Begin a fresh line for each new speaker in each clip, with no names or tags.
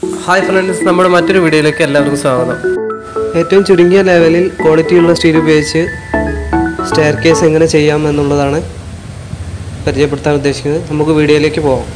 hi friends നമ്മുടെ മറ്റൊരു വീഡിയോയിലേക്ക് എല്ലാവർക്കും സ്വാഗതം
ഏറ്റവും ചുരുങ്ങിയ ലെവലിൽ ക്വാളിറ്റിയുള്ള സ്റ്റീൽ ഉപയോഗിച്ച് സ്റ്റെയർ കേസ് എങ്ങനെ ചെയ്യാം എന്നുള്ളതാണ് പരിചയപ്പെടുത്താൻ ഉദ്ദേശിക്കുന്നത് നമുക്ക് വീഡിയോയിലേക്ക് പോകാം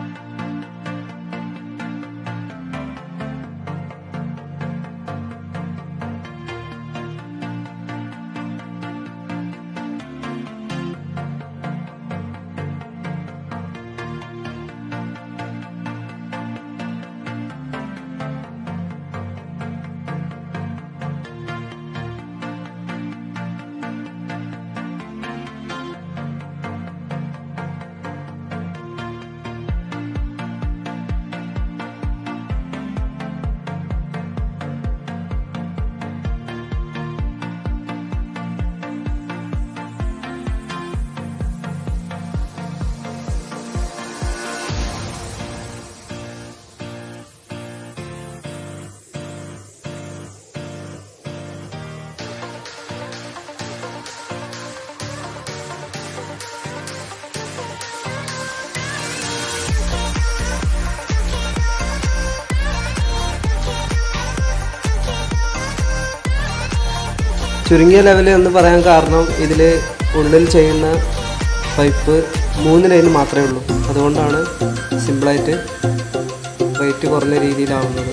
ചുരുങ്ങിയ ലെവൽ എന്ന് പറയാൻ കാരണം ഇതിൽ ഉള്ളിൽ ചെയ്യുന്ന പൈപ്പ് മൂന്ന് ലൈൻ മാത്രമേ ഉള്ളൂ അതുകൊണ്ടാണ് സിമ്പിളായിട്ട് റേറ്റ് കുറഞ്ഞ രീതിയിലാവുന്നത്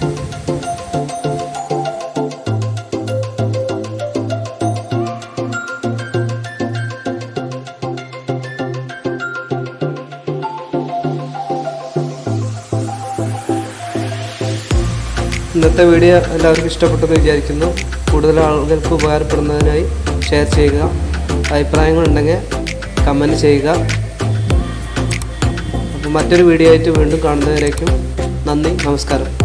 ഇന്നത്തെ വീഡിയോ എല്ലാവർക്കും ഇഷ്ടപ്പെട്ടെന്ന് വിചാരിക്കുന്നു കൂടുതൽ ആളുകൾക്ക് ഉപകാരപ്പെടുന്നതിനായി ഷെയർ ചെയ്യുക അഭിപ്രായങ്ങളുണ്ടെങ്കിൽ കമൻറ്റ് ചെയ്യുക അപ്പോൾ മറ്റൊരു വീഡിയോ ആയിട്ട് വീണ്ടും കാണുന്നവരേക്കും നന്ദി നമസ്കാരം